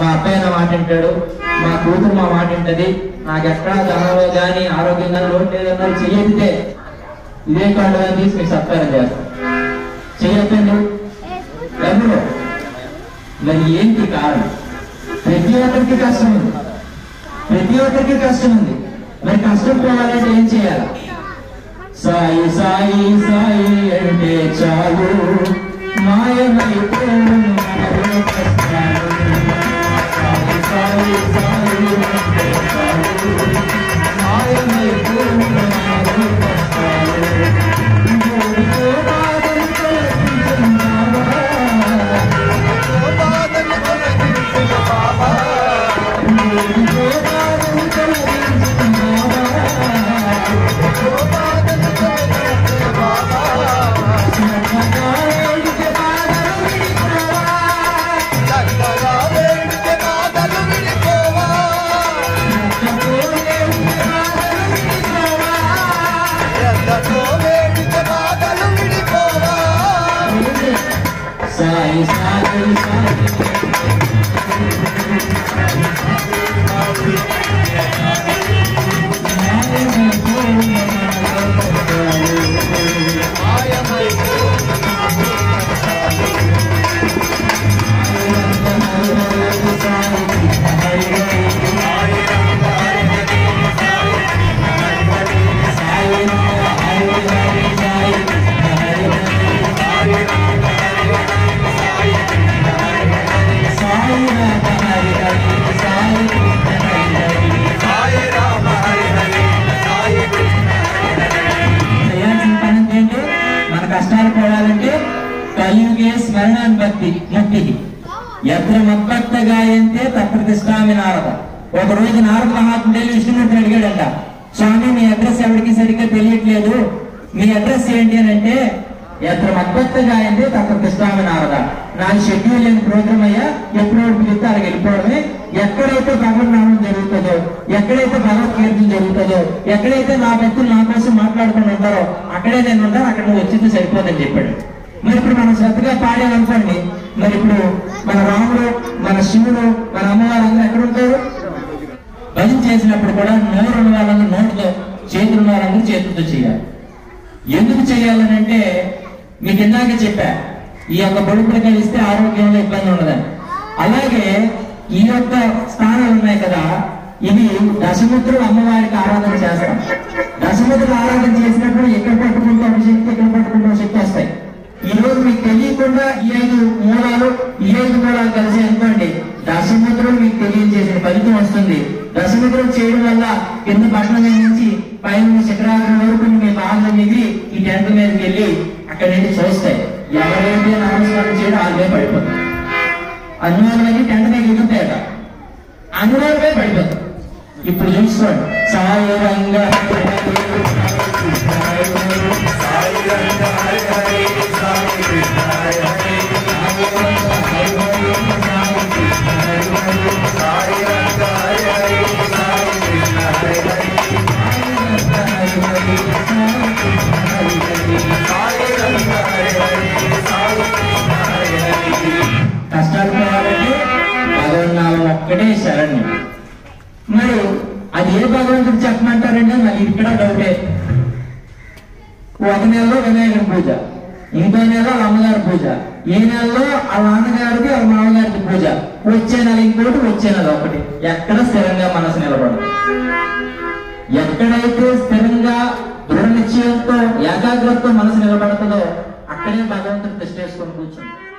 మా అబ్బాయి నా మాట వింటాడు మా కూతురు మా మాట వింటది నాకు ఎక్కడా ధనంలో కానీ ఆరోగ్యంగా లోటు లేదన్నా చెయ్యడితే ఇదే కార్డు అని తీసి మీకు సత్కారం చేస్తాం చెయ్యొద్దండి ఎవరు మరి ఏంటి కారణం ప్రతి ఒక్కరికి కష్టం ఉంది ప్రతి ఒక్కరికి కష్టం ఉంది మరి కష్టం పోవాలంటే ఏం చేయాలి సాయి సాయి సాయి అంటే చాలు మాయమైపోను మనలో కష్టాలు. సాయి సాయి సాయి అంటే చాలు మాయమైపోను మనలో కష్టాలు. గోవిందో బాధలు తొలగించున్నావా? గోవిందో బాధలు తొలగించున్నావా? సాయి సాయి సాయి చేయాల్సిన పని ఏంటంటే మన కష్టాలు పోవాలంటే కలియుగే స్మరణాన్ని భక్తి ముక్తికి ఎత్ర మద్భక్త గాయంతే తప్రతిష్టామి నారద ఒక రోజు నారద మహాత్ముడు వెళ్ళి విష్ణుమూర్తిని అడిగాడంట స్వామి మీ అడ్రస్ ఎవరికి సరిగ్గా తెలియట్లేదు మీ అడ్రస్ ఏంటి అని అంటే ఎత్ర మద్భక్త గాయంతే తప్రతిష్టామి నారద నా షెడ్యూల్ లేని ప్రోగ్రామ్ అయ్యా ఎప్పుడు పిలిస్తే అలా వెళ్ళిపోవడమే ఎక్కడైతే భగవన్నామం జరుగుతుందో ఎక్కడైతే భగవత్ కీర్తన జరుగుతుందో ఎక్కడైతే నా భక్తులు నా కోసం మాట్లాడుకుని ఉంటారో అక్కడే నేను ఉంటాను అక్కడ నువ్వు వచ్చింది సరిపోదని చెప్పాడు మరి ఇప్పుడు మనం శ్రద్ధగా పాడామనుకోండి మరి ఇప్పుడు మన రాముడు మన శివుడు మన అమ్మవారు అందరూ ఎక్కడ ఉంటారు భజన చేసినప్పుడు కూడా నోరు ఉన్న వాళ్ళందరూ నోటితో చేతులు ఉన్న వాళ్ళందరూ చేతులతో చేయాలి ఎందుకు చేయాలని అంటే మీకు ఇందాక చెప్పా ఈ యొక్క బొడుపులు కలిస్తే ఆరోగ్యంలో ఇబ్బంది ఉండదని అలాగే ఈ యొక్క స్థానాలు ఉన్నాయి కదా ఇవి దశముద్రులు అమ్మవారికి ఆరాధన చేస్తాం దశముద్రులు ఆరాధన చేసినప్పుడు ఎక్కడ పట్టుకుంటే ఒక శక్తి ఎక్కడ పట్టుకుంటే ఒక శక్తి వస్తాయి ఈ రోజు మీకు తెలియకుండా ఈ ఐదు మూలాలు ఈ ఐదు మూలాలు కలిసి అనుకోండి దశముద్రం మీకు తెలియజేసిన ఫలితం వస్తుంది దశముద్రం చేయడం వల్ల కింద పట్టణం మీద నుంచి పైన శిఖరాగ్రం వరకు మీ బాగా మిగిలి ఈ టెంట్ మీదకి వెళ్ళి అక్కడి నుండి చూస్తాయి ఎవరైతే నమస్కారం చేయడం వాళ్ళే పడిపోతారు అనుమానమని టెంట్ మీద ఎగుతాయట అనుమానమే పడిపోతారు ఇప్పుడు చూసుకోండి సాయి రంగ కష్టాలు పోవాలంటే భగవన్నామం ఒక్కటే శరణ్యం మరి అది ఏ భగవంతుడు చెప్పమంటారంటే మరి ఇక్కడ డౌటే ఒక నెలలో వినాయకుడి పూజ ఇంకో నెల వాళ్ళ అమ్మగారి పూజ ఈ నెలలో వాళ్ళ నాన్నగారికి వాళ్ళ మామగారికి పూజ వచ్చే నెల ఇంకోటి వచ్చే నెల ఒకటి ఎక్కడ స్థిరంగా మనసు నిలబడదు ఎక్కడైతే స్థిరంగా దృఢ నిశ్చయంతో ఏకాగ్రతతో మనసు నిలబడుతుందో అక్కడే భగవంతుడు టెస్ట్ చేసుకొని కూర్చుంటాడు